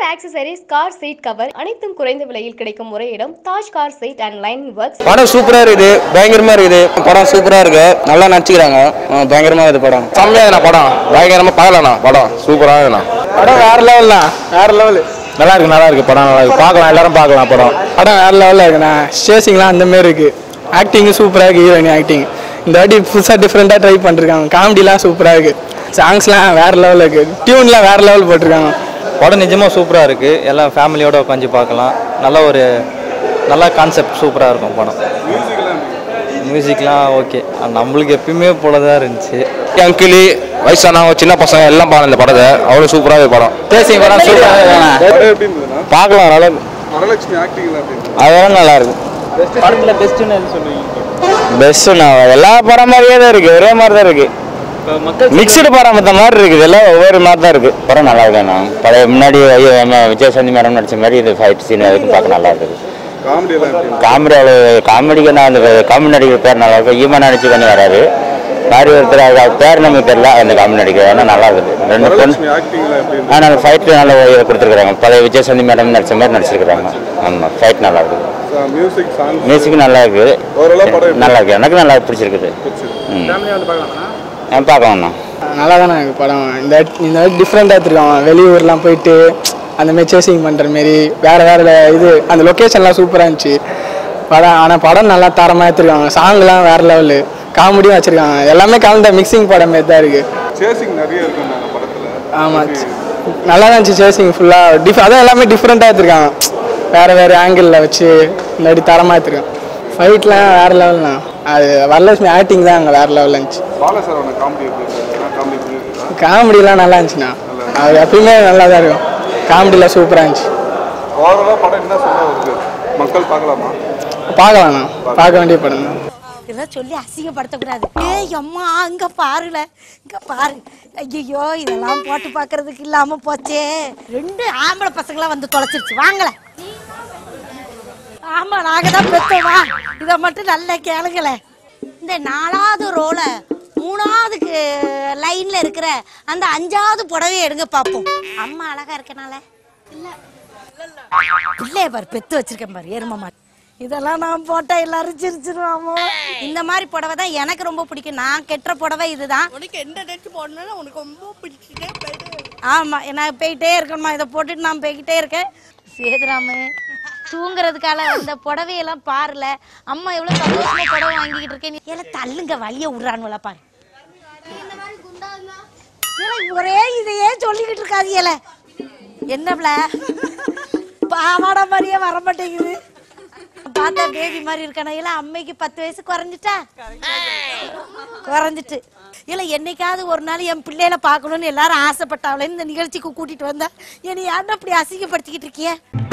accessories car seat cover அனைத்தும் குறைந்த விலையில் கிடைக்கும் ஒரே இடம் Taj car seat and lining works படம் சூப்பரா இருக்குது பயங்கரமா இருக்குது படம் சூப்பரா இருக்கு நல்லா நடிச்சுக்கிறாங்க ஆ, பயங்கரமா இருக்குது படம் செம்மையா படம் பயங்கரமா பார்க்கலாண்ணா படம் சூப்பரா இருக்குண்ணா படம் வேற லெவல் தான் வேற லெவல் நல்லா இருக்கு நல்லா இருக்கு படம் நல்லா இருக்கு பார்க்கலாம் எல்லாரும் பார்க்கலாம் படம் படம் வேற லெவலில் இருக்குண்ணா சேசிங்லாம் அந்த மாதிரி இருக்கு ஆக்டிங்கும் சூப்பராக இருக்கு ஹீரோயின் ஆக்டிங் இந்த வாட்டி புதுசாக டிஃப்ரெண்ட்டாக ட்ரை பண்ணிருக்காங்க காமெடிலாம் சூப்பராக இருக்கு சாங்ஸ்லாம் வேற லெவலில் இருக்கு டியூன்லாம் வேற லெவல் போட்டிருக்காங்க படம் நிஜமாக சூப்பராக இருக்குது எல்லாம் ஃபேமிலியோட உட்காந்து பார்க்கலாம் நல்ல ஒரு நல்ல கான்செப்ட் சூப்பராக இருக்கும் படம் மியூசிக்லாம் ஓகே நம்மளுக்கு எப்பயுமே போல தான் இருந்துச்சு அங்கிளி வயசானவங்க சின்ன பசங்க எல்லாம் பாருங்க இந்த படத்தை அவ்வளோ சூப்பராக இருக்கு படம் பேசிங் படம் சூப்பராக பார்க்கலாம் நல்லா அதெல்லாம் நல்லா இருக்கு படத்தில் பெஸ்ட்டுன்னு எது சொல்லுவீங்க பெஸ்ட்டுண்ணா எல்லா படம் மாதிரியே தான் இருக்கு ஒரே மாதிரி தான் இருக்கு மக்கள் மிக்சடு படம் மற்ற மாதிரி இருக்குது எல்லாம் ஒவ்வொரு மாதிரி தான் இருக்கு படம் நல்லா இருக்குண்ணா பழைய முன்னாடி ஐயோ நம்ம விஜய் சந்தி மேடம் நடிச்ச மாதிரி இது ஃபைட் சீன் அதுக்கு பார்க்க நல்லா இருக்குது காமெடி அவ்வளோ காமெடிக்கு நான் அந்த காமெடி நடிகர் பேர் நல்லா இருக்கும் ஈமன் நடிச்சு பண்ணி வராரு மாதிரி ஒருத்தர் அது அவர் பேர் நமக்கு தெரியல அந்த காமெடி நடிகர் ஆனால் நல்லா இருக்குது ரெண்டு பொண்ணு ஆனால் அந்த ஃபைட்டில் நல்லா கொடுத்துருக்குறாங்க பழைய விஜய் சந்தி மேடம் நடிச்ச மாதிரி நடிச்சிருக்கிறாங்க ஆமாம் ஃபைட் நல்லா இருக்குது மியூசிக் நல்லா இருக்குது நல்லா இருக்கு எனக்கு நல்லா பிடிச்சிருக்குது ம் ஆ பார்க்கலாம்ண்ணா நல்லா தானே இருக்கு படம் இந்த வாட்டி- இந்த வாட்டி டிஃப்ரெண்ட்டாக எடுத்துருக்காங்க வெளியூர்லாம் போயிட்டு அந்த மாதிரி சேசிங் பண்ணுற மாரி வேறு வேறு இது அந்த லொக்கேஷன்லாம் சூப்பராக இருந்துச்சு படம் ஆனால் படம் நல்லா தரமாக எடுத்துருக்காங்க சாங்லாம் வேறு லெவலு காமெடியும் வச்சுருக்காங்க எல்லாமே கலந்த மிக்சிங் படம் மாரி தான் இருக்குது ஆமாம் நல்லா தான் இருந்துச்சு சேசிங் ஃபுல்லாக டிஃப் அதான் எல்லாமே டிஃப்ரெண்ட்டாக எடுத்துருக்காங்க வேறு வேறு ஆங்கிளில் வச்சு இந்த வாட்டி தரமாக எடுத்துருக்காங்க ஃபைட்லாம் வேறு லெவல்ண்ணா அது வரலட்சுமி ஆக்டிங் தான் அங்கே வேறு லெவலில் இருந்துச்சு காமெடிலாம் நல்லா இருந்துச்சுண்ணா அது எப்பயுமே நல்லா தான் இருக்கும் காமெடிலாம் சூப்பராக இருந்துச்சு பார்க்கலாம்ண்ணா பார்க்க வேண்டிய படம் தான் இதெல்லாம் சொல்லி அசிங்கப்படுத்தக்கூடாது ஏய் அம்மா அங்க பாருல இங்க பாரு ஐயோ இதெல்லாம் போட்டு பார்க்கறதுக்கு இல்லாம போச்சே ரெண்டு ஆம்பளை பசங்களாம் வந்து தொலைச்சிருச்சு வாங்கல ஆமா நாங்க தான் பெத்தோமா இதை மட்டும் நல்லா கேளுங்களே இந்த நாலாவது ரோல மூணாவதுக்கு லைன்ல இருக்கிற அந்த அஞ்சாவது புடவை எடுங்க பார்ப்போம் அம்மா அழகா இருக்கனால பிள்ளைய பாரு பெத்து வச்சிருக்கேன் பாரு எரும மாடு இதெல்லாம் நான் போட்டா எல்லாரும் சிரிச்சிருவாமோ இந்த மாதிரி புடவை தான் எனக்கு ரொம்ப பிடிக்கும் நான் கெட்டுற புடவை இதுதான் உனக்கு எந்த ட்ரெஸ் போடணும்னு உனக்கு ரொம்ப பிடிச்சிட்டே போயிட்டு ஆமா நான் போயிட்டே இருக்கணுமா இதை போட்டுட்டு நான் போய்கிட்டே இருக்கேன் சேதுராமு தூங்குறதுக்கால அந்த புடவையெல்லாம் பாருல அம்மா எவ்வளவு சந்தோஷமா புடவை வாங்கிக்கிட்டு இருக்கேன் ஏல தள்ளுங்க வழிய விடுறானுல பாரு ஏல, ஒரே இதையே சொல்லிக்கிட்டு இருக்காது ஏல என்னப்ல பாவாடை மாதிரியே வர மாட்டேங்குது பார்த்தா பேபி மாதிரி இருக்கானா இல்ல அம்மைக்கு பத்து வயசு குறைஞ்சிட்டா குறைஞ்சிட்டு இல்ல என்னைக்காவது ஒரு நாள் என் பிள்ளையில பார்க்கணும்னு எல்லாரும் ஆசைப்பட்டாங்களே இந்த நிகழ்ச்சிக்கு கூட்டிட்டு வந்தா என்னை யாருன்னா அப்படி அசிங்கப்படுத்திக்கிட்டு இருக்கிய